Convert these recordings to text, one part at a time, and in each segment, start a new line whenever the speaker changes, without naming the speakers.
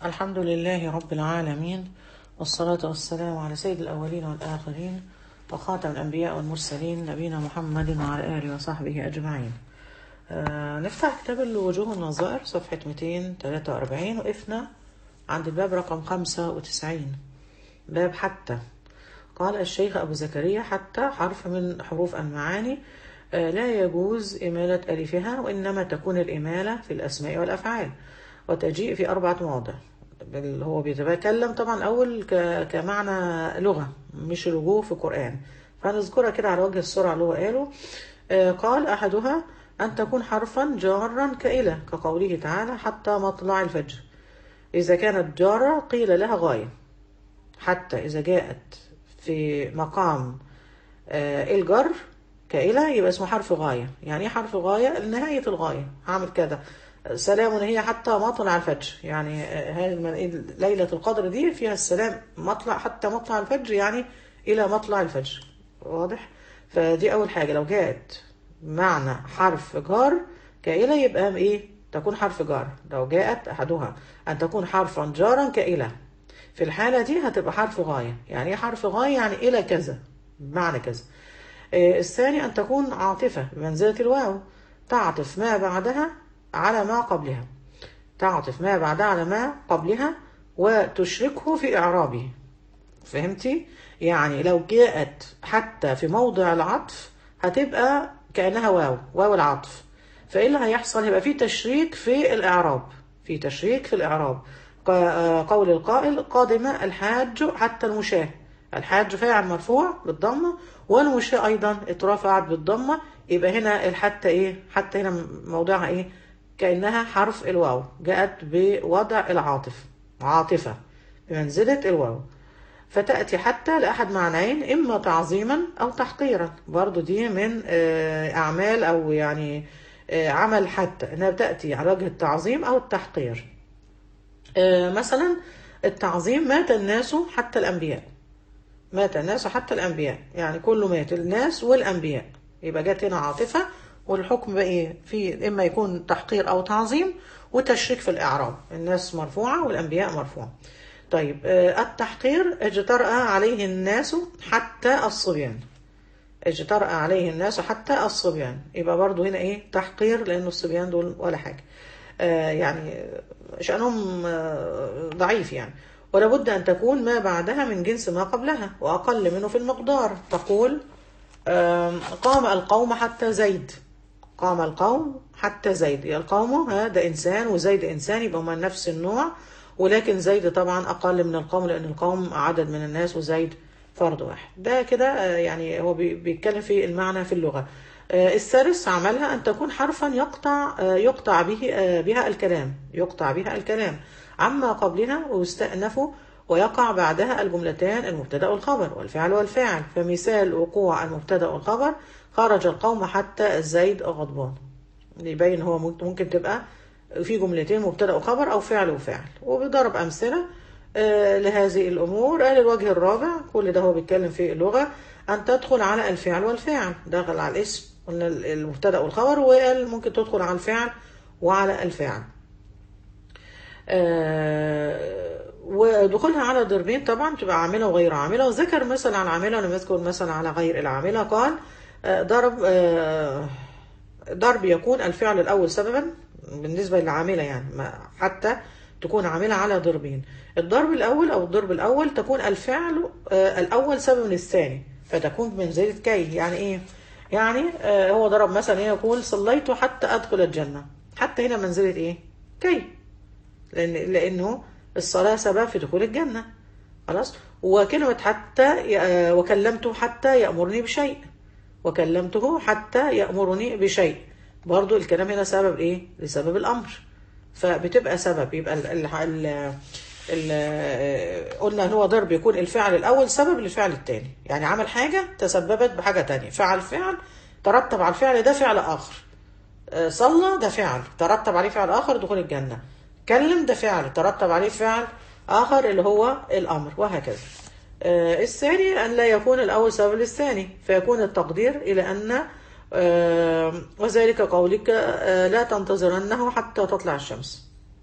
الحمد لله رب العالمين والصلاة والسلام على سيد الأولين والآخرين وخاتم الأنبياء والمرسلين نبينا محمد وعلى آله وصحبه أجمعين آه نفتح كتاب الوجوه النظائر صفحة 243 وقفنا عند الباب رقم 95 باب حتى قال الشيخ أبو زكريا حتى حرف من حروف المعاني آه لا يجوز إمالة ألفها وإنما تكون الإمالة في الأسماء والأفعال وتجيء في أربعة مواضع هو بيتكلم طبعا أول كمعنى لغة مش الوجوه في القرآن فنذكرها كده على وجه السرعة اللي هو قاله آه قال أحدها أن تكون حرفا جارا كإلى كقوله تعالى حتى مطلع الفجر إذا كانت جارة قيل لها غاية حتى إذا جاءت في مقام آه الجر كإلى يبقى اسمه حرف غاية يعني ايه حرف غاية نهاية الغاية هعمل كده سلام هي حتى مطلع الفجر يعني هذه ليلة القدر دي فيها السلام مطلع حتى مطلع الفجر يعني إلى مطلع الفجر واضح فدي أول حاجة لو جاءت معنى حرف جار كإلى يبقى إيه تكون حرف جار لو جاءت أحدها أن تكون حرفا جارا كإلى في الحالة دي هتبقى حرف غاية يعني إيه حرف غاية يعني إلى كذا بمعنى كذا الثاني أن تكون عاطفة بمنزلة الواو تعطف ما بعدها على ما قبلها تعطف ما بعدها على ما قبلها وتشركه في إعرابه فهمتي؟ يعني لو جاءت حتى في موضع العطف هتبقى كأنها واو واو العطف فإيه اللي هيحصل؟ هيبقى في تشريك في الإعراب في تشريك في الإعراب قول القائل قادم الحاج حتى المشاه الحاج فاعل مرفوع بالضمة والمشاه أيضا اترفعت بالضمة يبقى هنا الحتى إيه؟ حتى هنا موضعها إيه؟ كأنها حرف الواو جاءت بوضع العاطف عاطفة بمنزلة الواو فتأتي حتى لأحد معنيين إما تعظيما أو تحقيرا برضو دي من أعمال أو يعني عمل حتى إنها بتأتي على وجه التعظيم أو التحقير مثلا التعظيم مات الناس حتى الأنبياء مات الناس حتى الأنبياء يعني كله مات الناس والأنبياء يبقى جت هنا عاطفة والحكم بقى ايه في اما يكون تحقير او تعظيم وتشريك في الاعراب الناس مرفوعه والانبياء مرفوع طيب آه التحقير اجترأ عليه الناس حتى الصبيان اجترأ عليه الناس حتى الصبيان يبقى برضو هنا ايه تحقير لانه الصبيان دول ولا حاجه آه يعني شأنهم آه ضعيف يعني ولابد ان تكون ما بعدها من جنس ما قبلها واقل منه في المقدار تقول قام القوم حتى زيد قام القوم حتى زيد القوم هذا إنسان وزيد إنسان يبقى هما نفس النوع ولكن زيد طبعا أقل من القوم لأن القوم عدد من الناس وزيد فرد واحد ده كده يعني هو بيتكلم في المعنى في اللغة الثالث عملها أن تكون حرفا يقطع يقطع به بها الكلام يقطع بها الكلام عما قبلها ويستأنف ويقع بعدها الجملتان المبتدا والخبر والفعل والفاعل فمثال وقوع المبتدا والخبر خرج القوم حتى زيد غضبان يبين هو ممكن تبقى في جملتين مبتدا وخبر او فعل وفاعل وبضرب امثله آه لهذه الامور قال الوجه الرابع كل ده هو بيتكلم في اللغه ان تدخل على الفعل والفاعل دخل على الاسم قلنا المبتدا والخبر وقال ممكن تدخل على الفعل وعلى الفاعل آه ودخولها على ضربين طبعا تبقى عاملة وغير عاملة وذكر مثلا عن عاملة ولم يذكر مثلا على غير العاملة قال ضرب ضرب يكون الفعل الأول سببا بالنسبة للعاملة يعني حتى تكون عاملة على ضربين الضرب الأول أو الضرب الأول تكون الفعل الأول سبب الثاني فتكون بمنزلة كي يعني إيه يعني هو ضرب مثلا يقول صليت حتى أدخل الجنة حتى هنا منزلة إيه كي لأن لأنه الصلاة سبب في دخول الجنة خلاص وكلمة حتى وكلمته حتى يأمرني بشيء وكلمته حتى يأمرني بشيء برضو الكلام هنا سبب ايه لسبب الأمر فبتبقى سبب يبقى ال ال ال ال قلنا ان هو ضرب يكون الفعل الأول سبب للفعل الثاني يعني عمل حاجة تسببت بحاجة تانية فعل فعل ترتب على الفعل ده فعل آخر صلى ده فعل ترتب عليه فعل آخر دخول الجنة كلم ده فعل ترتب عليه فعل آخر اللي هو الأمر وهكذا آه الثاني أن لا يكون الأول سبب للثاني فيكون التقدير إلى أن آه وذلك قولك آه لا تنتظرنه حتى تطلع الشمس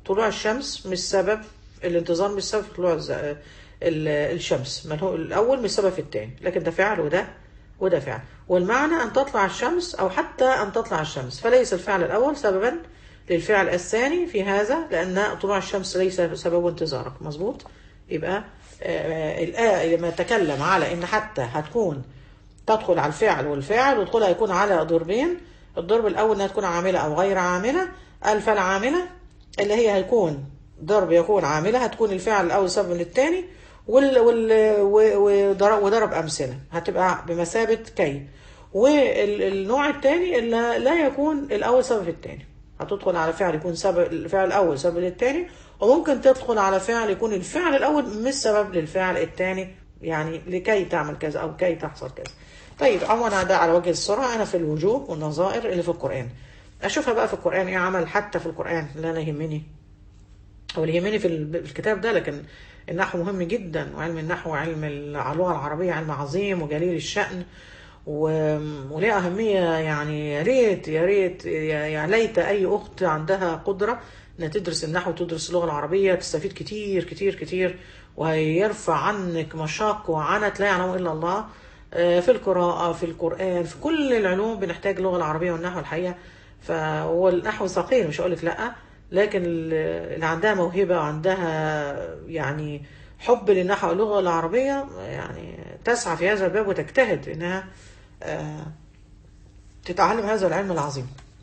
طلوع الشمس مش سبب الانتظار مش سبب في طلوع الز- ال- الشمس ما هو الاول مش سبب في الثاني لكن ده فعل وده وده فعل والمعنى ان تطلع الشمس او حتى ان تطلع الشمس فليس الفعل الاول سببا للفعل الثاني في هذا لان طلوع الشمس ليس سبب انتظارك مظبوط يبقى آه، الآية لما تكلم على ان حتى هتكون تدخل على الفعل والفعل ودخولها يكون على ضربين الضرب الاول انها تكون عامله او غير عامله قال فالعامله اللي هي هيكون ضرب يكون عامله هتكون الفعل الاول سبب للثاني وال وال و- وضرب وضرب امثله هتبقى بمثابه كي والنوع الثاني اللي لا يكون الاول سبب في الثاني هتدخل على فعل يكون سبب الفعل الاول سبب للثاني وممكن تدخل على فعل يكون الفعل الاول مش سبب للفعل الثاني يعني لكي تعمل كذا او كي تحصل كذا طيب عموما ده على وجه السرعه انا في الوجوه والنظائر اللي في القران اشوفها بقى في القران ايه عمل حتى في القران اللي انا يهمني هو اللي يهمني في ال- في الكتاب ده لكن النحو مهم جدا وعلم النحو وعلم اللغة العربية علم عظيم وجليل الشأن و- وليه أهمية يعني يا ريت يا ريت يا يا ليت أي أخت عندها قدرة إنها تدرس النحو وتدرس اللغة العربية تستفيد كتير كتير كتير وهيرفع عنك مشاق وعنت لا يعلم إلا الله آه، في القراءة في القرآن في كل العلوم بنحتاج اللغة العربية والنحو الحقيقة فهو النحو ثقيل مش هقولك لأ لكن ال- اللي عندها موهبة وعندها يعني حب للنحو واللغة العربية يعني تسعى في هذا الباب وتجتهد إنها آه، تتعلم هذا العلم العظيم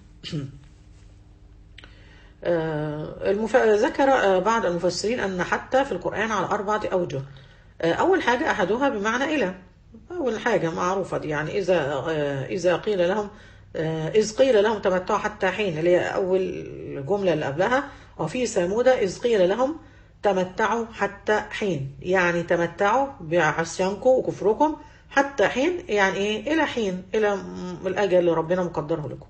آه، المف... ذكر آه، بعض المفسرين أن حتى في القرآن على أربعة أوجه آه، أول حاجة أحدها بمعنى إلى أول حاجة معروفة دي يعني إذا آه، إذا قيل لهم آه، إذ قيل لهم تمتعوا حتى حين اللي هي أول جملة اللي قبلها وفي ثمود إذ قيل لهم تمتعوا حتى حين يعني تمتعوا بعصيانكم وكفركم حتى حين يعني إيه إلى حين إلى م- الأجل اللي ربنا مقدره لكم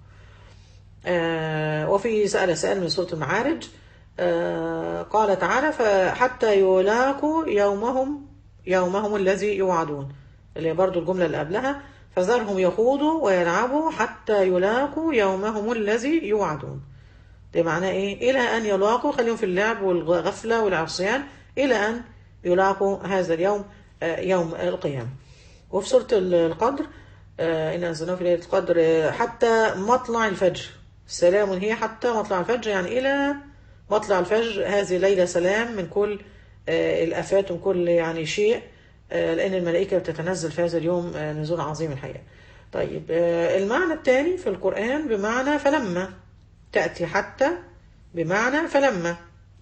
آه، وفي سأل سأل من سورة المعارج آه، قال تعالى فحتى يلاقوا يومهم يومهم الذي يوعدون اللي هي برضو الجملة اللي قبلها فذرهم يخوضوا ويلعبوا حتى يلاقوا يومهم الذي يوعدون ده معناه ايه الى ان يلاقوا خليهم في اللعب والغفلة والعصيان الى ان يلاقوا هذا اليوم آه، يوم القيامة وفي سورة القدر آه، إن أنزلناه في ليلة القدر آه، حتى مطلع الفجر سلام هي حتى مطلع الفجر يعني إلى مطلع الفجر هذه ليلة سلام من كل آه، الآفات ومن كل يعني شيء آه، لأن الملائكة بتتنزل في هذا اليوم آه، نزول عظيم الحقيقة طيب آه، المعنى الثاني في القرآن بمعنى فلما تأتي حتى بمعنى فلما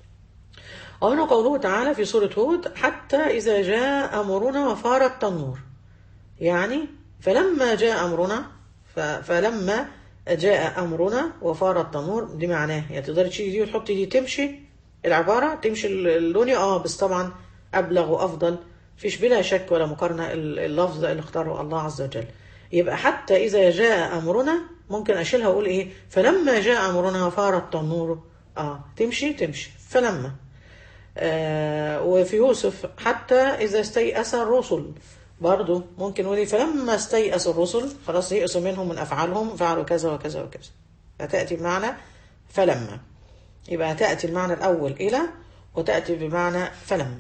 وهنا قوله تعالى في سورة هود حتى إذا جاء أمرنا وفار التنور يعني فلما جاء أمرنا ف- فلما جاء أمرنا وفار التنور دي معناه يعني تقدر تشيلي دي وتحطي دي تمشي العبارة تمشي ال- الدنيا اه بس طبعا أبلغ وأفضل فيش بلا شك ولا مقارنة ال- اللفظ اللي اختاره الله عز وجل يبقى حتى إذا جاء أمرنا ممكن أشيلها وأقول إيه فلما جاء أمرنا وفار التنور اه تمشي تمشي فلما آه، وفي يوسف حتى إذا استيأس الرسل برضو ممكن نقول إيه؟ فلما استيأس الرسل خلاص يئسوا منهم من أفعالهم فعلوا كذا وكذا وكذا فتأتي بمعنى فلما يبقى تأتي المعنى الأول إلى وتأتي بمعنى فلما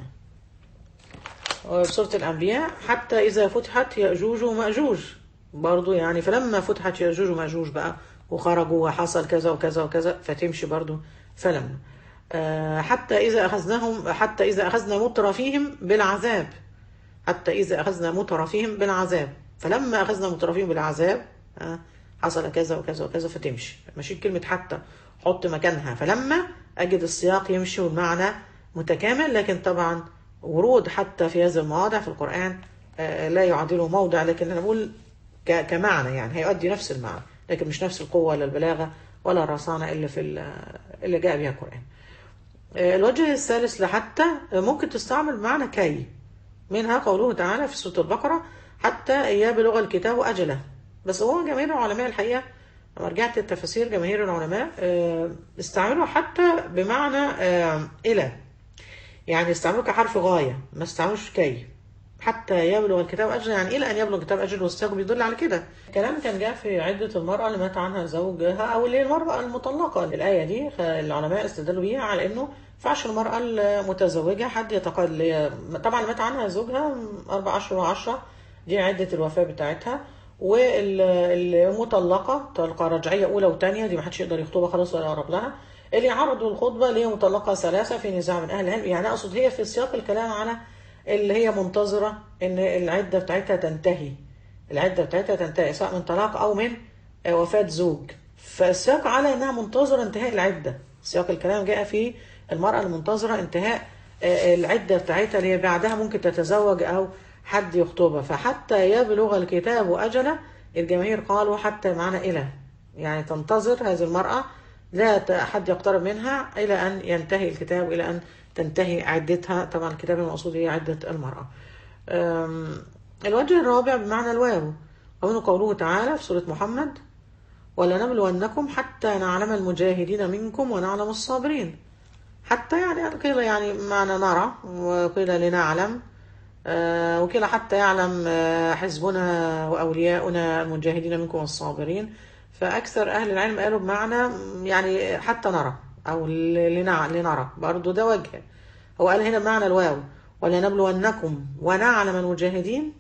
وفي سورة الأنبياء حتى إذا فتحت يأجوج ومأجوج برضو يعني فلما فتحت يأجوج ومأجوج بقى وخرجوا وحصل كذا وكذا وكذا فتمشي برضو فلما آه، حتى إذا أخذناهم حتى إذا أخذنا مترفيهم بالعذاب حتى إذا أخذنا مترفيهم بالعذاب فلما أخذنا مترفيهم بالعذاب آه، حصل كذا وكذا وكذا فتمشي ماشي كلمة حتى حط مكانها فلما أجد السياق يمشي والمعنى متكامل لكن طبعا ورود حتى في هذا المواضع في القرآن آه، لا يعادله موضع لكن أنا بقول ك- كمعنى يعني هيؤدي نفس المعنى لكن مش نفس القوة ولا البلاغة ولا الرصانة اللي في ال- اللي جاء بها القرآن آه، الوجه الثالث لحتى آه، ممكن تستعمل بمعنى كي منها قوله تعالى في سورة البقرة حتى إياه بلغة الكتاب أجله بس هو جماهير العلماء الحقيقة لما رجعت التفاسير جماهير العلماء آه، استعملوا حتى بمعنى آه، إلى يعني استعملوا كحرف غاية ما استعملوش كي حتى يبلغ الكتاب أجله يعني إلى أن يبلغ الكتاب أجله والسياق بيدل على كده الكلام كان جاء في عدة المرأة اللي مات عنها زوجها أو اللي هي المرأة المطلقة الآية دي العلماء استدلوا بيها على إنه فعش المرأة المتزوجة حد يتقل طبعا مات عنها زوجها أربع أشهر وعشرة دي عدة الوفاة بتاعتها والمطلقة طلقة رجعية أولى وثانية دي ما حدش يقدر يخطبها خلاص ولا يقرب لها اللي عرضوا الخطبة اللي هي مطلقة ثلاثة في نزاع من أهل العلم يعني أقصد هي في سياق الكلام على اللي هي منتظرة إن العدة بتاعتها تنتهي العدة بتاعتها تنتهي سواء من طلاق أو من وفاة زوج فالسياق على إنها منتظرة انتهاء العدة سياق الكلام جاء في المرأة المنتظرة انتهاء العدة بتاعتها اللي هي بعدها ممكن تتزوج أو حد يخطبها فحتى يبلغ الكتاب أجله الجماهير قالوا حتى معنى إلى يعني تنتظر هذه المرأة لا حد يقترب منها إلى أن ينتهي الكتاب إلى أن تنتهي عدتها طبعا الكتاب المقصود هي عدة المرأة الوجه الرابع بمعنى الواو ومنه قوله تعالى في سورة محمد ولنبلونكم حتى نعلم المجاهدين منكم ونعلم الصابرين حتى يعني قيل يعني معنى نرى وقيل لنعلم وكلا حتى يعلم حزبنا وأولياؤنا المجاهدين منكم والصابرين فأكثر أهل العلم قالوا بمعنى يعني حتى نرى أو لنرى برضو ده وجه هو قال هنا بمعنى الواو ولنبلونكم ونعلم المجاهدين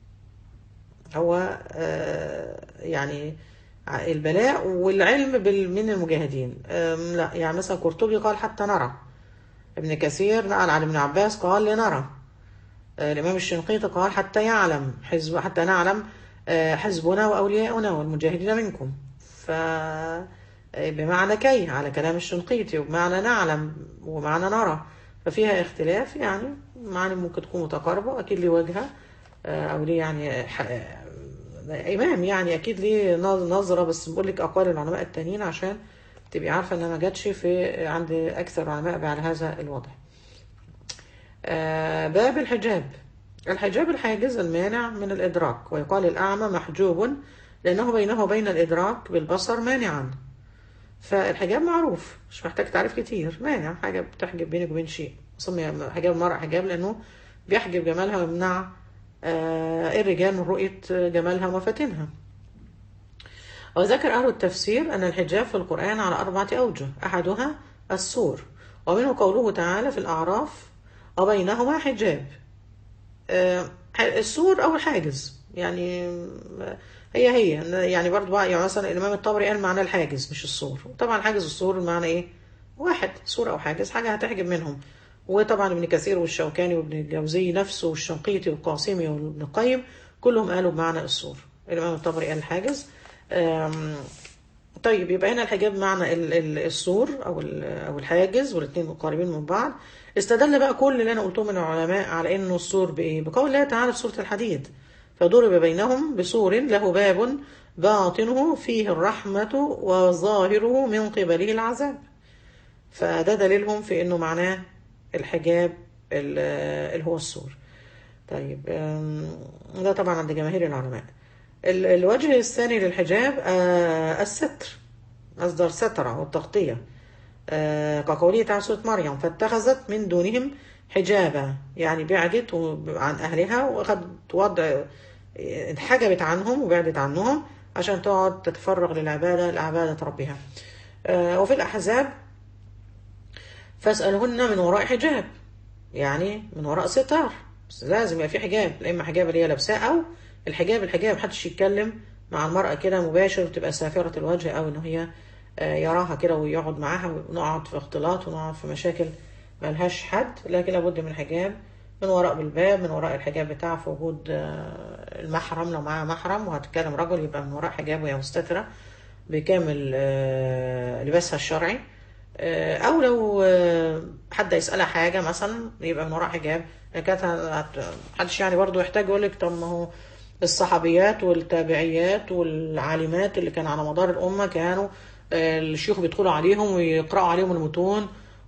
هو يعني البلاء والعلم من المجاهدين لا يعني مثلا قرطبي قال حتى نرى ابن كثير نقل عن ابن عباس قال لنرى الإمام الشنقيطي قال حتى يعلم حزب حتى نعلم حزبنا وأولياؤنا والمجاهدين منكم ف بمعنى كي على كلام الشنقيطي وبمعنى نعلم ومعنى نرى ففيها اختلاف يعني معاني ممكن تكون متقاربة أكيد ليه وجهة أو ليه يعني إمام يعني أكيد ليه نظرة بس بقول لك أقوال العلماء التانيين عشان تبقي عارفة إنها ما جاتش في عند أكثر العلماء على هذا الوضع. باب الحجاب الحجاب الحاجز المانع من الإدراك ويقال الأعمى محجوب لأنه بينه وبين الإدراك بالبصر مانعا فالحجاب معروف مش محتاج تعريف كتير مانع حاجة بتحجب بينك وبين شيء سمي حجاب المرأة حجاب لأنه بيحجب جمالها ويمنع الرجال من رؤية جمالها ومفاتنها وذكر أهل التفسير أن الحجاب في القرآن على أربعة أوجه أحدها السور ومنه قوله تعالى في الأعراف وبينهما حجاب السور أو الحاجز يعني هي هي يعني برضو بقى يعني مثلا الإمام الطبري قال معنى الحاجز مش السور طبعا حاجز والسور المعنى إيه واحد سور أو حاجز حاجة هتحجب منهم وطبعا ابن كثير والشوكاني وابن الجوزي نفسه والشنقيطي والقاسمي وابن القيم كلهم قالوا بمعنى السور الإمام الطبري قال الحاجز طيب يبقى هنا الحجاب معنى السور أو أو الحاجز والاثنين مقاربين من بعض استدل بقى كل اللي أنا قلته من العلماء على إنه السور بإيه؟ بقول الله تعالى في سورة الحديد فضرب بينهم بسور له باب باطنه فيه الرحمة وظاهره من قبله العذاب فده دليلهم في إنه معناه الحجاب اللي هو السور طيب ده طبعا عند جماهير العلماء الوجه الثاني للحجاب الستر أصدر سترة والتغطية كقوله تعالى سورة مريم فاتخذت من دونهم حجابا يعني بعدت عن أهلها وأخذت وضع انحجبت عنهم وبعدت عنهم عشان تقعد تتفرغ للعبادة لعبادة ربها وفي الأحزاب فاسألهن من وراء حجاب يعني من وراء ستار بس لازم يبقى في حجاب لا إما حجاب اللي هي لابساه أو الحجاب الحجاب محدش يتكلم مع المرأة كده مباشر وتبقى سافرة الوجه أو إن هي يراها كده ويقعد معاها ونقعد في اختلاط ونقعد في مشاكل ملهاش حد لكن لابد من حجاب من وراء بالباب من وراء الحجاب بتاعه في وجود المحرم لو معاها محرم وهتتكلم رجل يبقى من وراء حجاب وهي مستترة بكامل لباسها الشرعي او لو حد يسألها حاجة مثلا يبقى من وراء حجاب كانت محدش يعني برضو يحتاج يقول لك طب ما هو الصحابيات والتابعيات والعالمات اللي كان على مدار الأمة كانوا الشيوخ بيدخلوا عليهم ويقرأوا عليهم المتون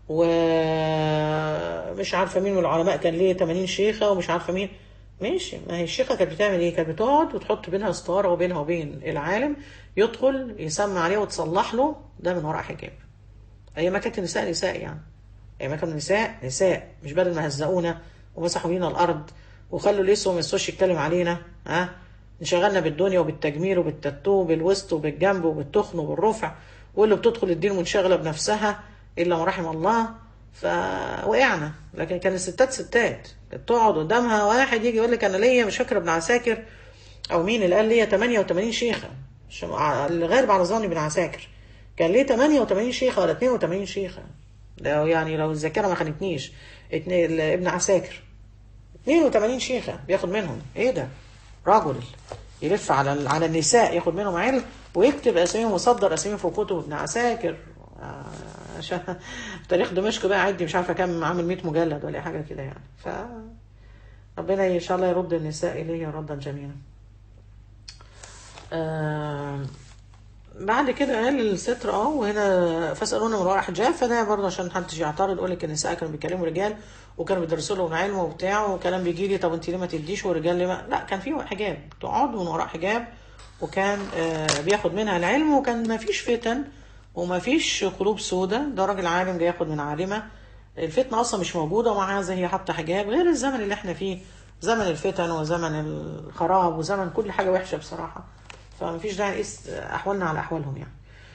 ومش عارفة مين من العلماء كان ليه 80 شيخة ومش عارفة مين ماشي ما هي الشيخة كانت بتعمل ايه كانت بتقعد وتحط بينها ستارة وبينها وبين العالم يدخل يسمع عليه وتصلح له ده من وراء حجاب هي ما كانت النساء نساء يعني هي ما كانت النساء نساء مش بدل ما هزقونا ومسحوا لنا الأرض وخلوا الاسم ما يسوش يتكلم علينا ها انشغلنا بالدنيا وبالتجميل وبالتاتو وبالوسط وبالجنب وبالتخن وبالرفع واللي بتدخل الدين منشغله بنفسها الا ما رحم الله فوقعنا لكن كان الستات ستات كانت تقعد قدامها واحد يجي يقول لك انا ليا مش فاكر ابن عساكر او مين اللي قال ليا 88 شيخه مش- اللي غالب على ظني ابن عساكر كان ليه 88 شيخه ولا 82 شيخه لو يعني لو الذاكره ما خانتنيش اتنين- ابن عساكر 82 شيخة بياخد منهم ايه ده رجل يلف على على النساء ياخد منهم علم ويكتب اساميهم ويصدر اساميهم في كتب ابن عساكر آه، عشان تاريخ دمشق بقى عدي مش عارفه كام عامل 100 مجلد ولا حاجه كده يعني ف ربنا ان شاء الله يرد النساء اليه ردا جميلا آه بعد كده قال الستر اه وهنا فاسالونا من وراء حجاب فده برضه عشان محدش يعترض يقول لك النساء كانوا بيكلموا رجال وكانوا بيدرسوا لهم علم وبتاع وكلام بيجي لي طب انت ليه ما تديش والرجال ليه ما لا كان في حجاب تقعد من وراء حجاب وكان آه بياخد منها العلم وكان ما فيش فتن وما فيش قلوب سودة ده راجل عالم جاي ياخد من عالمه الفتنه اصلا مش موجوده ومع هذا هي حاطه حجاب غير الزمن اللي احنا فيه زمن الفتن وزمن الخراب وزمن كل حاجه وحشه بصراحه فما فيش داعي نقيس احوالنا على احوالهم يعني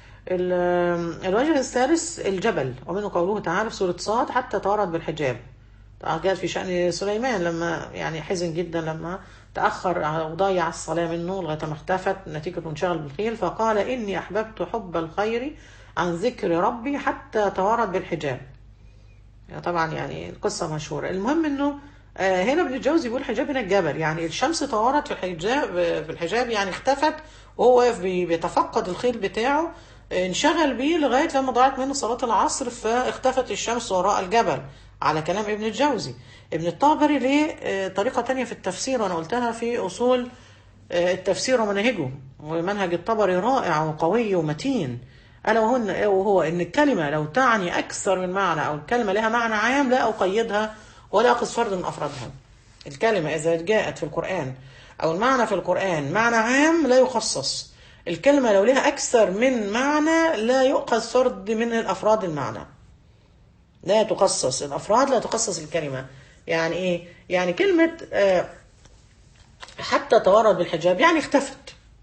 ال- الوجه الثالث الجبل ومنه قوله تعالى في سورة صاد حتى توارد بالحجاب جاء في شأن سليمان لما يعني حزن جدا لما تأخر وضيع الصلاة منه لغاية ما اختفت نتيجة انشغل بالخيل فقال إني أحببت حب الخير عن ذكر ربي حتى توارد بالحجاب يعني طبعا يعني القصة مشهورة المهم انه آه، هنا ابن الجوزي بيقول حجاب هنا الجبل يعني الشمس توارت في الحجاب في الحجاب يعني اختفت وهو واقف بي- بيتفقد الخيل بتاعه آه، انشغل بيه لغاية لما ضاعت منه صلاة العصر فاختفت الشمس وراء الجبل على كلام ابن الجوزي ابن الطابري ليه آه، طريقة تانية في التفسير وانا قلتها في اصول آه، التفسير ومناهجه ومنهج الطبري رائع وقوي ومتين ألا وهن وهو إن الكلمة لو تعني أكثر من معنى أو الكلمة لها معنى عام لا أقيدها ولا أقص فرد من أفرادها الكلمة إذا جاءت في القرآن أو المعنى في القرآن معنى عام لا يخصص الكلمة لو لها أكثر من معنى لا يؤخذ فرد من الأفراد المعنى لا تخصص الأفراد لا تخصص الكلمة يعني إيه؟ يعني كلمة آه، حتى توارد بالحجاب يعني اختفت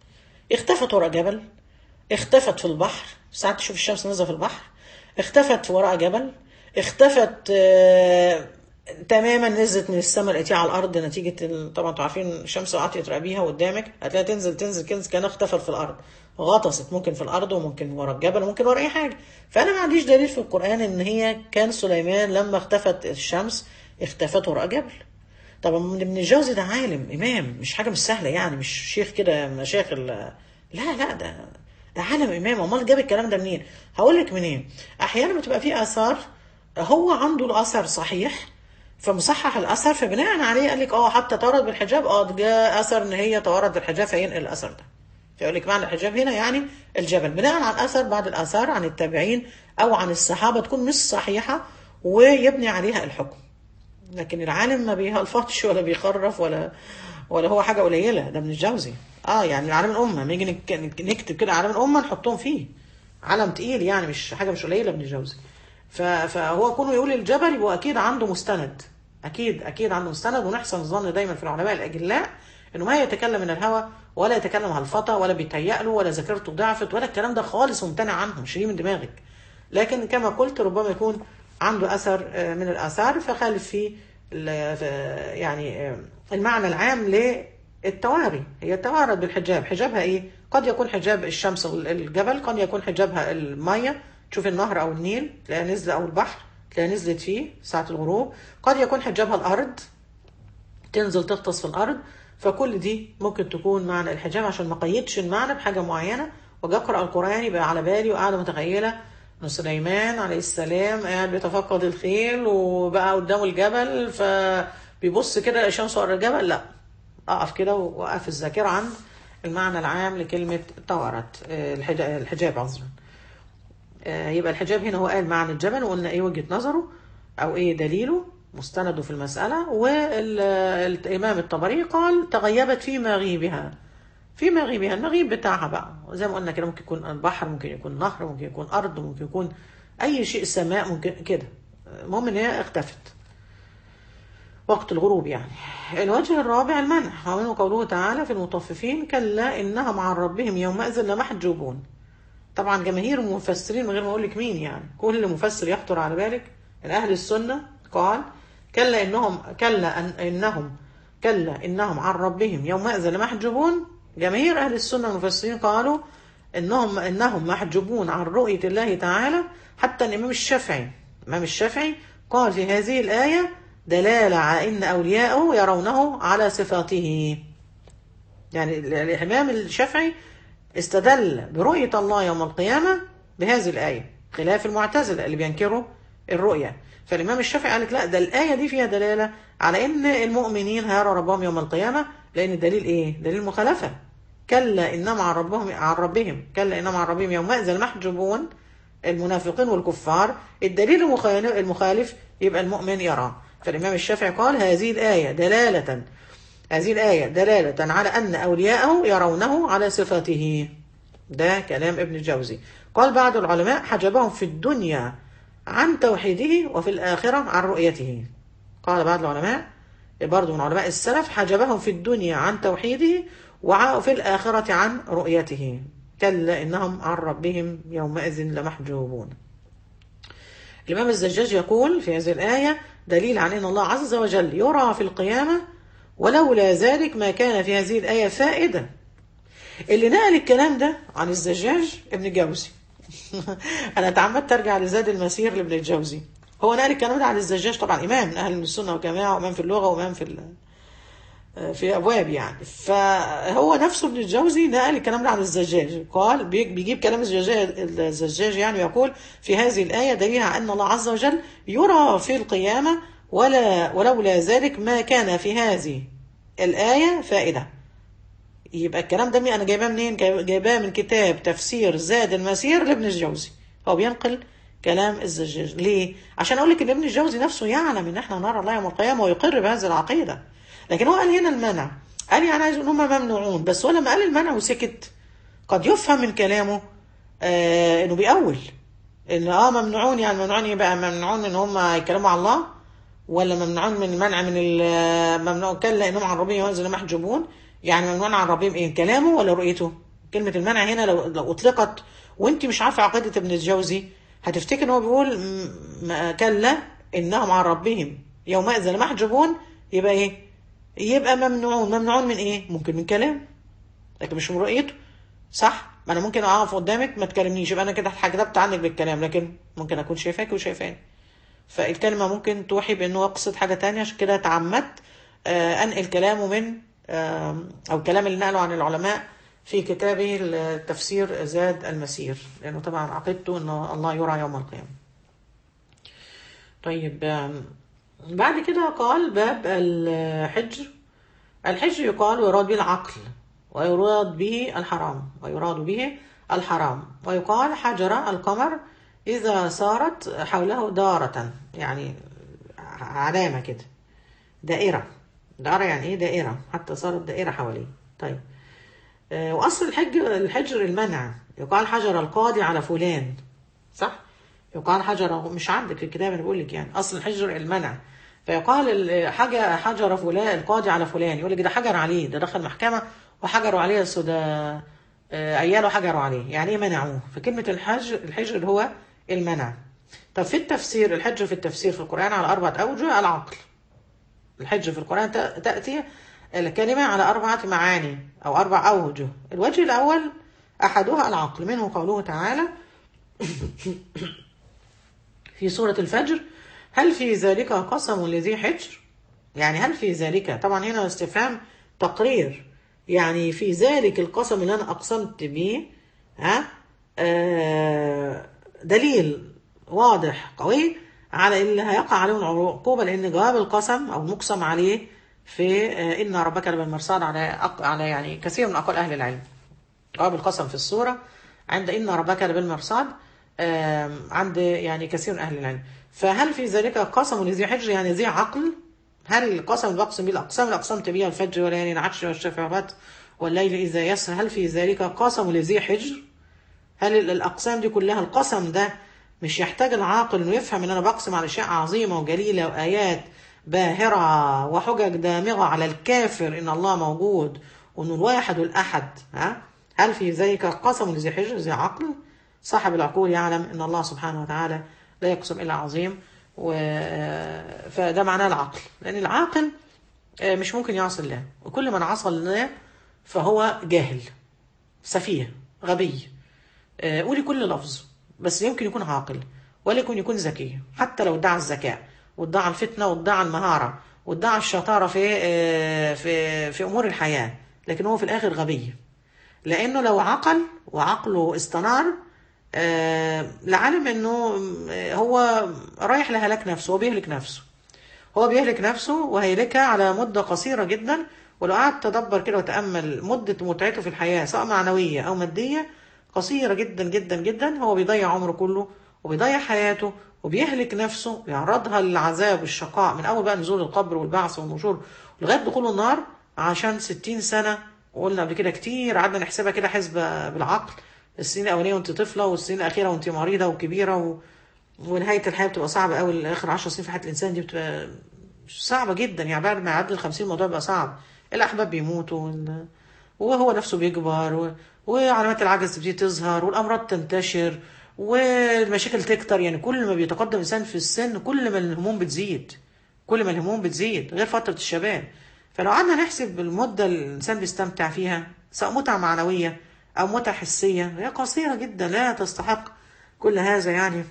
اختفت وراء جبل اختفت في البحر ساعات تشوف الشمس نازله في البحر اختفت وراء جبل اختفت آه، تماما نزلت من السماء لقيتيها على الارض نتيجه ال- طبعا انتوا عارفين الشمس وقعتي تراقبيها قدامك هتلاقيها تنزل تنزل تنزل كانها اختفت في الارض غطست ممكن في الارض وممكن ورا الجبل وممكن ورا اي حاجه فانا ما عنديش دليل في القران ان هي كان سليمان لما اختفت الشمس اختفت وراء جبل طبعا ابن الجوزي ده عالم امام مش حاجه مش سهله يعني مش شيخ كده مشايخ ال- لا لا ده ده عالم امام امال جاب الكلام ده منين هقول لك منين احيانا بتبقى في اثار هو عنده الاثر صحيح فمصحح الاثر فبناء عليه قال لك اه حتى تورد بالحجاب اه ده جاء اثر ان هي تورد بالحجاب فينقل الاثر ده فيقول لك معنى الحجاب هنا يعني الجبل بناء على الاثر بعض الاثار عن التابعين او عن الصحابه تكون مش صحيحه ويبني عليها الحكم لكن العالم ما بيهلفطش ولا بيخرف ولا ولا هو حاجه قليله ده ابن الجوزي اه يعني عالم الامه لما نيجي نك- نكتب كده عالم الامه نحطهم فيه علم تقيل يعني مش حاجه مش قليله ابن الجوزي ف- فهو كونه يقول الجبل يبقى اكيد عنده مستند اكيد اكيد عنده مستند ونحسن الظن دايما في العلماء الاجلاء انه ما يتكلم من الهوى ولا يتكلم هلفطه ولا بيتهيأ له ولا ذاكرته ضعفت ولا الكلام ده خالص ممتنع عنه شيليه من دماغك لكن كما قلت ربما يكون عنده اثر آه، من الاثار فخالف فيه ال- ف- يعني آه، المعنى العام للتواري هي توارد بالحجاب حجابها ايه قد يكون حجاب الشمس الجبل قد يكون حجابها الميه تشوف النهر او النيل تلاقيها نزل او البحر تلاقيها نزلت فيه ساعه الغروب قد يكون حجابها الارض تنزل تغطس في الارض فكل دي ممكن تكون معنى الحجاب عشان ما قيدش المعنى بحاجه معينه واجي اقرا القران يبقى على بالي وقاعده متخيله ان سليمان عليه السلام قاعد بيتفقد الخيل وبقى قدامه الجبل فبيبص كده يلاقي الشمس ورا الجبل لا اقف كده واقف الذاكره عند المعنى العام لكلمه طورت آه، الحجاب الحجاب عذرا آه، يبقى الحجاب هنا هو قال معنى الجبل وقلنا ايه وجهة نظره او ايه دليله مستنده في المسألة والإمام الطبري قال تغيبت في مغيبها في مغيبها المغيب بتاعها بقى زي ما قلنا كده ممكن يكون البحر ممكن يكون نهر ممكن يكون أرض ممكن يكون أي شيء سماء ممكن كده المهم إن هي اختفت وقت الغروب يعني الوجه الرابع المنع ومنه قوله تعالى في المطففين كلا إنهم عن ربهم يومئذ لمحجوبون طبعا جماهير المفسرين من غير ما اقول لك مين يعني كل مفسر يخطر على بالك من اهل السنه قال كلا انهم كلا أن انهم كلا انهم عن ربهم يومئذ لمحجوبون جماهير اهل السنه المفسرين قالوا انهم انهم محجوبون عن رؤيه الله تعالى حتى الامام الشافعي الامام الشافعي قال في هذه الايه دلاله على ان اولياءه يرونه على صفاته يعني الامام الشافعي استدل برؤية الله يوم القيامة بهذه الآية خلاف المعتزلة اللي بينكروا الرؤية فالإمام الشافعي قال لك لا ده الآية دي فيها دلالة على إن المؤمنين هيروا ربهم يوم القيامة لأن الدليل إيه؟ دليل مخالفة كلا إنهم عن ربهم عن ربهم كلا إنهم عن ربهم يومئذ المحجوبون المنافقين والكفار الدليل المخالف يبقى المؤمن يراه فالإمام الشافعي قال هذه الآية دلالة هذه الآية دلالة على أن أولياءه يرونه على صفاته ده كلام ابن الجوزي قال بعض العلماء حجبهم في الدنيا عن توحيده وفي الآخرة عن رؤيته قال بعض العلماء برضو من علماء السلف حجبهم في الدنيا عن توحيده وفي الآخرة عن رؤيته كلا إنهم عن ربهم يومئذ لمحجوبون الإمام الزجاج يقول في هذه الآية دليل على أن الله عز وجل يرى في القيامة ولولا ذلك ما كان في هذه الآية فائدة اللي نقل الكلام ده عن الزجاج ابن الجوزي أنا تعمدت أرجع لزاد المسير لابن الجوزي هو نقل الكلام ده عن الزجاج طبعا إمام من أهل السنة والجماعة وإمام في اللغة وإمام في في أبواب يعني فهو نفسه ابن الجوزي نقل الكلام ده عن الزجاج قال بيجيب كلام الزجاج الزجاج يعني يقول في هذه الآية دليل على أن الله عز وجل يرى في القيامة ولا ولولا ذلك ما كان في هذه الآية فائدة يبقى الكلام ده أنا جايباه منين؟ جايباه من كتاب تفسير زاد المسير لابن الجوزي هو بينقل كلام الزجاج ليه؟ عشان أقول لك إن ابن الجوزي نفسه يعلم إن إحنا نرى الله يوم القيامة ويقر بهذه العقيدة لكن هو قال هنا المنع قال يعني عايز إن هم ممنوعون بس هو لما قال المنع وسكت قد يفهم من كلامه آه إنه بيأول إن آه ممنوعون يعني ممنوعون يبقى ممنوعون إن هم يتكلموا على الله ولا ممنوعون من المنع من ممنوع كلا انهم عن ربهم ينزل محجوبون يعني ممنوع عن ربهم ايه كلامه ولا رؤيته كلمة المنع هنا لو, لو اطلقت وانت مش عارفة عقيدة ابن الجوزي هتفتكر ان هو بيقول كلا انهم عن ربهم يومئذ لمحجوبون يبقى ايه يبقى ممنوعون ممنوعون من ايه ممكن من كلام لكن مش من رؤيته صح ما انا ممكن اقف قدامك ما تكلمنيش يبقى انا كده كتبت عنك بالكلام لكن ممكن اكون شايفاك وشايفاني فالكلمة ممكن توحي بأنه يقصد حاجة تانية عشان كده تعمدت أنقل كلامه من أو كلام اللي نقله عن العلماء في كتابه التفسير زاد المسير لأنه طبعا عقيدته أن الله يرى يوم القيامة طيب بعد كده قال باب الحجر الحجر يقال ويراد به العقل ويراد به الحرام ويراد به الحرام ويقال حجر القمر إذا صارت حوله دارة يعني علامة كده دائرة دائرة يعني إيه دائرة حتى صارت دائرة حواليه طيب آه وأصل الحجر الحجر المنع يقال حجر القاضي على فلان صح يقال حجر مش عندك في الكتاب أنا بقول لك يعني أصل الحجر المنع فيقال حاجة حجر فلان القاضي على فلان يقول لك ده حجر عليه ده دخل محكمة وحجروا عليه بس ده عياله حجروا عليه يعني ايه منعوه فكلمة الحجر الحجر اللي هو المنع طب في التفسير الحجر في التفسير في القرآن على أربعة أوجه العقل الحجر في القرآن تأتي الكلمة على أربعة معاني أو أربع أوجه الوجه الأول أحدها العقل منه قوله تعالى في سورة الفجر هل في ذلك قسم لذي حجر يعني هل في ذلك طبعا هنا استفهام تقرير يعني في ذلك القسم اللي أنا أقسمت به ها آه دليل واضح قوي على اللي هيقع عليهم العقوبة لأن جواب القسم أو المقسم عليه في إن ربك لبالمرصاد على أق... على يعني كثير من أقوال أهل العلم جواب القسم في السورة عند إن ربك لبالمرصاد عند يعني كثير من أهل العلم فهل في ذلك قسم لذي حجر يعني ذي عقل هل القسم اللي بقسم به الأقسام اللي أقسمت بها الفجر والليالي العشر والشفاعات والليل إذا يسر هل في ذلك قسم لذي حجر هل الأقسام دي كلها القسم ده مش يحتاج العاقل انه يفهم ان انا بقسم على اشياء عظيمه وجليله وايات باهرة وحجج دامغة على الكافر إن الله موجود وإنه الواحد الأحد ها هل في ذلك قسم لذي حجر ذي عقل صاحب العقول يعلم إن الله سبحانه وتعالى لا يقسم إلا عظيم و... فده معناه العقل لأن العاقل مش ممكن يعصي الله وكل من عصى الله فهو جاهل سفيه غبي قولي كل لفظ بس يمكن يكون عاقل ولا يكون يكون ذكي حتى لو ادعى الذكاء وادعى الفتنه وادعى المهاره وادعى الشطاره في في في امور الحياه لكن هو في الاخر غبي لانه لو عقل وعقله استنار لعلم انه هو رايح لهلاك نفسه هو بيهلك نفسه هو بيهلك نفسه وهيهلكها على مده قصيره جدا ولو قعد تدبر كده وتامل مده متعته في الحياه سواء معنويه او ماديه قصيره جدا جدا جدا هو بيضيع عمره كله وبيضيع حياته وبيهلك نفسه بيعرضها للعذاب والشقاء من اول بقى نزول القبر والبعث والنشور لغايه دخول النار عشان 60 سنه وقلنا قبل كده كتير قعدنا نحسبها كده حسبه بالعقل السنين الاولانيه وانت طفله والسنين الاخيره وانت مريضه وكبيره و... ونهايه الحياه بتبقى صعبه قوي اخر 10 سنين في حياه الانسان دي بتبقى صعبه جدا يعني بعد ما يعدي ال 50 الموضوع بيبقى صعب الاحباب بيموتوا وال... وهو نفسه بيكبر و... وعلامات العجز تبتدي تظهر والامراض تنتشر والمشاكل تكتر يعني كل ما بيتقدم الانسان في السن كل ما الهموم بتزيد كل ما الهموم بتزيد غير فتره الشباب فلو قعدنا نحسب المده اللي الانسان بيستمتع فيها سواء متعه معنويه او متعه حسيه هي قصيره جدا لا تستحق كل هذا يعني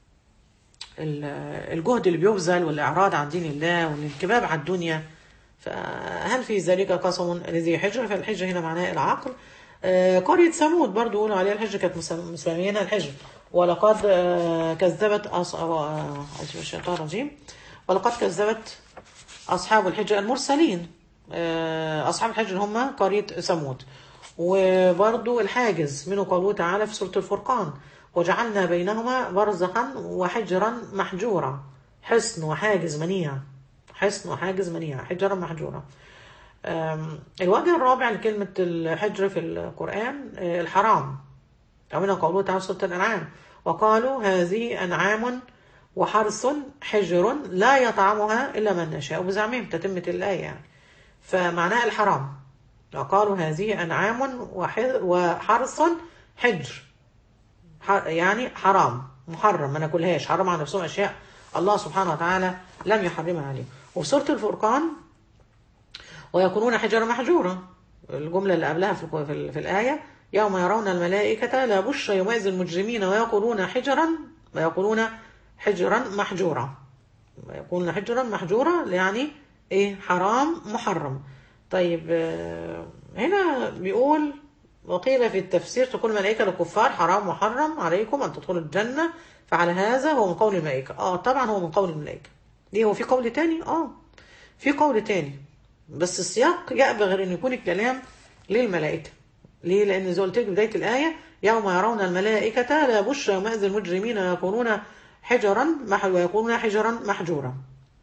الجهد اللي بيبذل والاعراض عن دين الله والانكباب على الدنيا فهل في ذلك قسم لذي حجر فالحجر هنا معناه العقل آه قرية ثمود برضو يقولوا عليها الحجر كانت مسميينها الحجر ولقد آه كذبت أص... آه الشيطان الرجيم ولقد كذبت أصحاب الحجر المرسلين أصحاب الحجر هم قرية ثمود وبرضو الحاجز منه قوله تعالى في سورة الفرقان وجعلنا بينهما برزخا وحجرا محجورا حصن وحاجز منيع حصن وحاجز منيع حجرا محجورا الوجه الرابع لكلمة الحجر في القرآن الحرام ومنها قوله تعالى سورة الأنعام وقالوا هذه أنعام وحرث حجر لا يطعمها إلا من نشاء بزعمهم تتمة الآية يعني فمعناها الحرام وقالوا هذه أنعام وحرث حجر يعني حرام محرم ما ناكلهاش حرام على نفسهم أشياء الله سبحانه وتعالى لم يحرمها عليهم وفي سورة الفرقان ويكونون حجرا محجورا الجملة اللي قبلها في, في, في الآية يوم يرون الملائكة لا بشرى يومئذ المجرمين ويقولون حجرا ويقولون حجرا محجورا ويقولون حجرا محجورا يعني ايه حرام محرم طيب هنا بيقول وقيل في التفسير تقول الملائكة للكفار حرام محرم عليكم أن تدخلوا الجنة فعلى هذا هو من قول الملائكة اه طبعا هو من قول الملائكة ليه هو في قول تاني اه في قول تاني بس السياق يأبى غير أن يكون الكلام للملائكة ليه؟ لأن زي قلت لك بداية الآية يوم يرون الملائكة لا بشرى يومئذ المجرمين يكونون حجرا ويكونون حجرا محجورا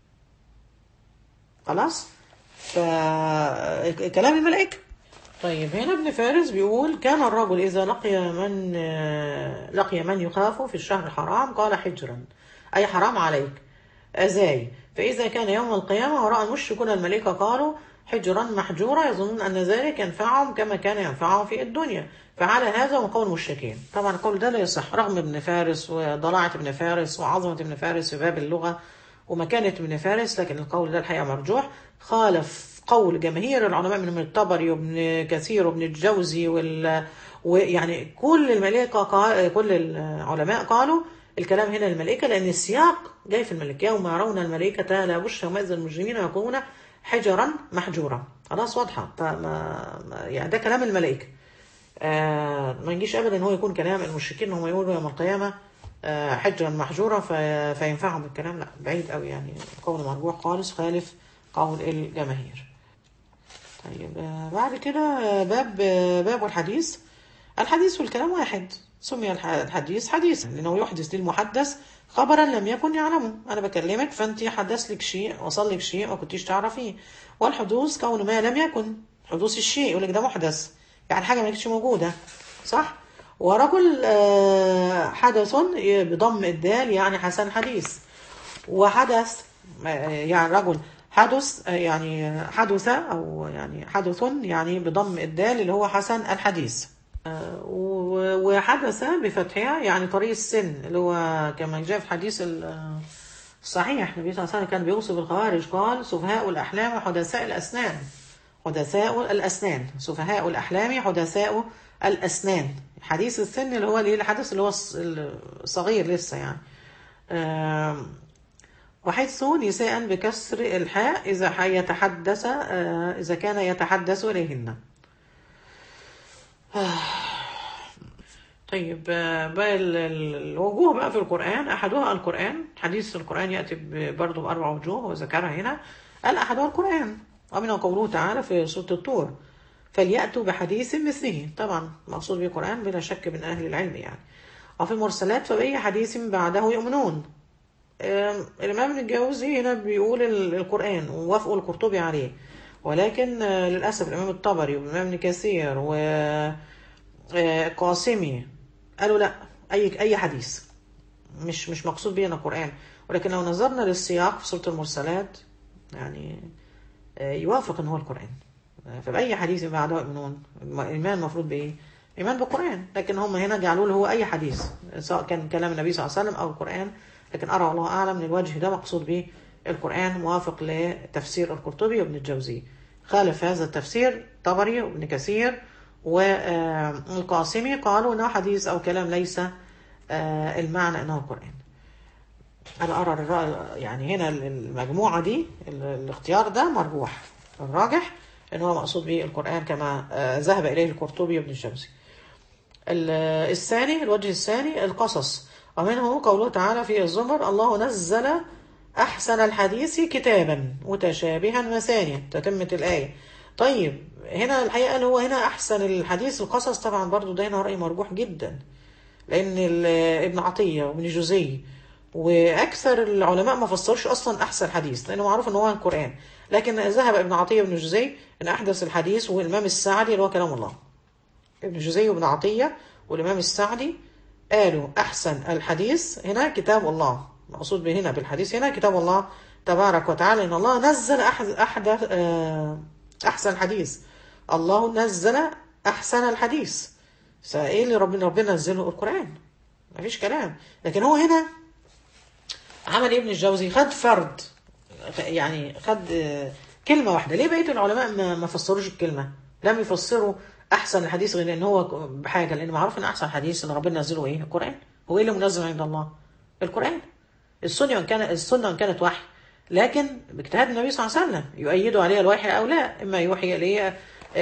خلاص؟ فكلام الملائكة طيب هنا ابن فارس بيقول كان الرجل إذا لقي من لقي من يخاف في الشهر الحرام قال حجرا أي حرام عليك أزاي فإذا كان يوم القيامة ورأى المشركون الملائكة قالوا حجرا محجورا يظنون أن ذلك ينفعهم كما كان ينفعهم في الدنيا فعلى هذا هو قول المشركين طبعا القول ده لا يصح رغم ابن فارس وضلاعة ابن فارس وعظمة ابن فارس في باب اللغة ومكانة ابن فارس لكن القول ده الحقيقة مرجوح خالف قول جماهير العلماء من الطبري وابن كثير وابن الجوزي وال ويعني كل الملائكة قال... كل العلماء قالوا الكلام هنا للملائكة لأن السياق جاي في الملائكة يوم يرون الملائكة لا بشرى يومئذ المجرمين ويكونون حجرا محجورا خلاص واضحة فما يعني ده كلام الملائكة آه ما يجيش أبدا هو يكون كلام المشركين هم يقولوا يوم القيامة آه حجرا محجورا في فينفعهم الكلام لا بعيد قوي يعني قول مرجوح خالص خالف قول الجماهير طيب آه بعد كده باب باب الحديث الحديث والكلام واحد سمي الحديث حديثا لأنه يحدث للمحدث خبرا لم يكن يعلمه أنا بكلمك فأنت حدث لك شيء وصل لك شيء ما كنتيش تعرفيه والحدوث كون ما لم يكن حدوث الشيء يقول لك ده محدث يعني حاجة ما كانتش موجودة صح ورجل حدث بضم الدال يعني حسن حديث وحدث يعني رجل حدث يعني حدث او يعني حدث يعني بضم الدال اللي هو حسن الحديث وحدث بفتحها يعني طريق السن اللي هو كما جاء في الحديث الصحيح النبي صلى الله عليه وسلم كان بيوصف الخوارج قال سفهاء الاحلام وحدثاء الاسنان حدثاء الاسنان سفهاء الاحلام حدثاء الاسنان حديث السن اللي هو الحدث اللي هو الصغير لسه يعني وحيث نساء بكسر الحاء إذا يتحدث إذا كان يتحدث إليهن طيب بقى الوجوه بقى في القرآن أحدها القرآن حديث القرآن يأتي برضه بأربع وجوه وذكرها هنا قال أحدها القرآن ومنه قوله تعالى في سورة الطور فليأتوا بحديث مثله طبعا مقصود به القرآن بلا شك من أهل العلم يعني وفي المرسلات فبأي حديث بعده يؤمنون الإمام ابن الجوزي هنا بيقول القرآن ووافقوا القرطبي عليه ولكن للأسف الإمام الطبري والإمام ابن كثير وقاسمي قالوا لا أي أي حديث مش مش مقصود به القرآن ولكن لو نظرنا للسياق في سورة المرسلات يعني يوافق ان هو القرآن فبأي حديث بعده يؤمنون الإيمان المفروض بإيه؟ إيمان بالقرآن لكن هم هنا جعلوا له هو أي حديث سواء كان كلام النبي صلى الله عليه وسلم أو القرآن لكن أرى الله أعلم من الوجه ده مقصود به القرآن موافق لتفسير القرطبي وابن الجوزي خالف هذا التفسير طبري وابن كثير والقاسمي قالوا انه حديث او كلام ليس المعنى انه القرآن انا ارى الرأي يعني هنا المجموعة دي الاختيار ده مرجوح الراجح ان هو مقصود به القرآن كما ذهب اليه القرطبي وابن الجوزي الثاني الوجه الثاني القصص ومنه قوله تعالى في الزمر الله نزل أحسن الحديث كتابا متشابها مثانيا تتمة الآية طيب هنا الحقيقة اللي هو هنا أحسن الحديث القصص طبعا برضو ده هنا رأي مرجوح جدا لأن ابن عطية وابن جوزي وأكثر العلماء ما فسروش أصلا أحسن حديث لأنه معروف أن هو القرآن لكن ذهب ابن عطية وابن جوزي أن أحدث الحديث والإمام السعدي اللي هو كلام الله ابن جوزي وابن عطية والإمام السعدي قالوا أحسن الحديث هنا كتاب الله مقصود به هنا بالحديث هنا كتاب الله تبارك وتعالى إن الله نزل أحدث أحسن الحديث الله نزل أحسن الحديث فإيه اللي ربنا ربنا نزله القرآن مفيش كلام لكن هو هنا عمل ابن الجوزي خد فرد يعني خد كلمة واحدة ليه بقية العلماء ما فسروش الكلمة لم يفسروا احسن الحديث غير ان هو بحاجه لان معروف ان احسن حديث ان ربنا نزله ايه القران هو ايه اللي منزل عند الله القران السنه ان كانت السنه ان كانت وحي لكن باجتهاد النبي صلى الله عليه وسلم يؤيد عليها الوحي او لا اما يوحي اليه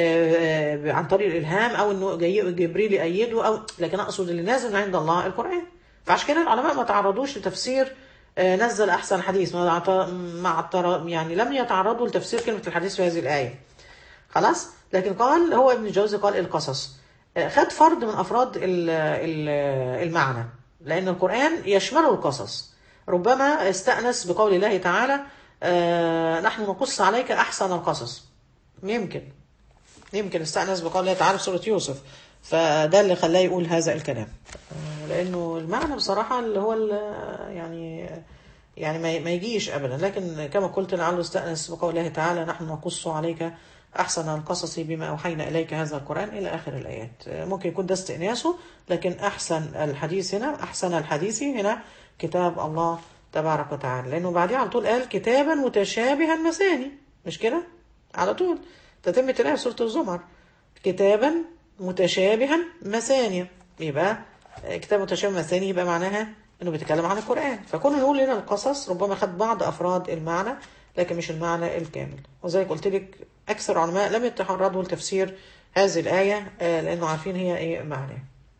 عن طريق الالهام او انه جبريل يأيده او لكن اقصد اللي نازل من عند الله القران فعشان كده العلماء ما تعرضوش لتفسير نزل احسن حديث مع يعني لم يتعرضوا لتفسير كلمه الحديث في هذه الايه خلاص لكن قال هو ابن الجوزي قال القصص خد فرد من افراد المعنى لان القران يشمله القصص ربما استانس بقول الله تعالى نحن نقص عليك احسن القصص يمكن يمكن استانس بقول الله تعالى في سوره يوسف فده اللي خلاه يقول هذا الكلام لانه المعنى بصراحه اللي هو يعني يعني ما يجيش ابدا لكن كما قلت لعله استانس بقول الله تعالى نحن نقص عليك أحسن القصص بما أوحينا إليك هذا القرآن إلى آخر الآيات ممكن يكون ده استئناسه لكن أحسن الحديث هنا أحسن الحديث هنا كتاب الله تبارك وتعالى لأنه بعدها على طول قال كتابا متشابها مثاني مش كده على طول تتم الآية سورة الزمر كتابا متشابها مثانية يبقى كتاب متشابه مثاني يبقى معناها انه بيتكلم عن القرآن فكنا نقول هنا القصص ربما خد بعض أفراد المعنى لكن مش المعنى الكامل وزي قلت لك أكثر العلماء لم يتعرضوا لتفسير هذه الآية لأنه عارفين هي إيه معنى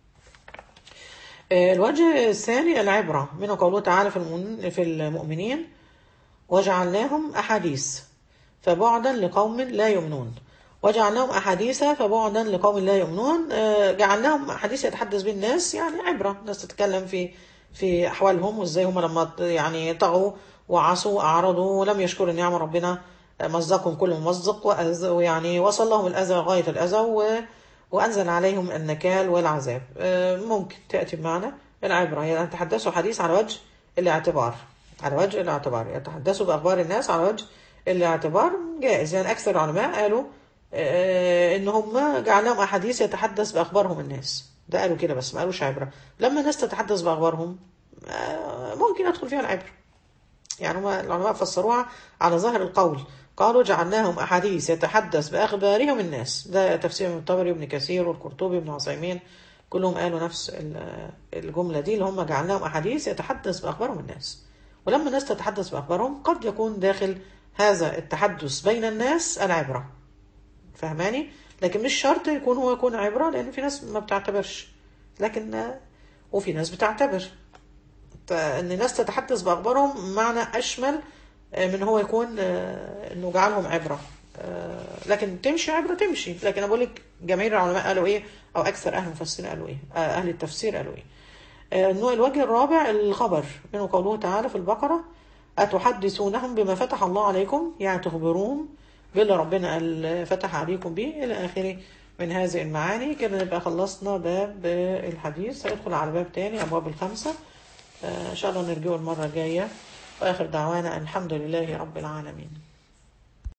الوجه الثاني العبرة منه قوله تعالى في في المؤمنين وجعلناهم أحاديث فبعدا لقوم لا يؤمنون وجعلناهم أحاديث فبعدا لقوم لا يؤمنون جعلناهم أحاديث يتحدث به الناس يعني عبرة الناس تتكلم في في أحوالهم وإزاي هم لما يعني طغوا وعصوا وأعرضوا ولم يشكروا نعم ربنا مزقهم كل ممزق ويعني وصل لهم الأذى غاية الأذى وأنزل عليهم النكال والعذاب ممكن تأتي بمعنى العبرة يعني تحدثوا حديث على وجه الاعتبار على وجه الاعتبار يتحدثوا بأخبار الناس على وجه الاعتبار جائز يعني أكثر العلماء قالوا آه، إن هم جعلهم أحاديث يتحدث بأخبارهم الناس ده قالوا كده بس ما قالوش عبرة لما الناس تتحدث بأخبارهم آه، ممكن يدخل فيها العبرة يعني هم العلماء فسروها على ظاهر القول قالوا جعلناهم أحاديث يتحدث بأخبارهم الناس ده تفسير ابن الطبري وابن كثير والقرطبي وابن عثيمين كلهم قالوا نفس ال- الجملة دي اللي هم جعلناهم أحاديث يتحدث بأخبارهم الناس ولما الناس تتحدث بأخبارهم قد يكون داخل هذا التحدث بين الناس العبرة فهماني لكن مش شرط يكون هو يكون عبرة لأن في ناس ما بتعتبرش لكن وفي ناس بتعتبر فان الناس تتحدث باخبارهم معنى اشمل من هو يكون آه، انه جعلهم عبره آه، لكن تمشي عبره تمشي لكن انا بقول لك جماهير العلماء قالوا ايه او اكثر اهل المفسرين قالوا ايه آه، اهل التفسير قالوا ايه آه، النوع الوجه الرابع الخبر منه قوله تعالى في البقره اتحدثونهم بما فتح الله عليكم يعني تخبروهم باللي ربنا قال فتح عليكم به الى اخره من هذه المعاني كده نبقى خلصنا باب الحديث هندخل على باب تاني ابواب الخمسه آه، ان شاء الله نرجعه المره الجايه واخر دعوانا أن الحمد لله رب العالمين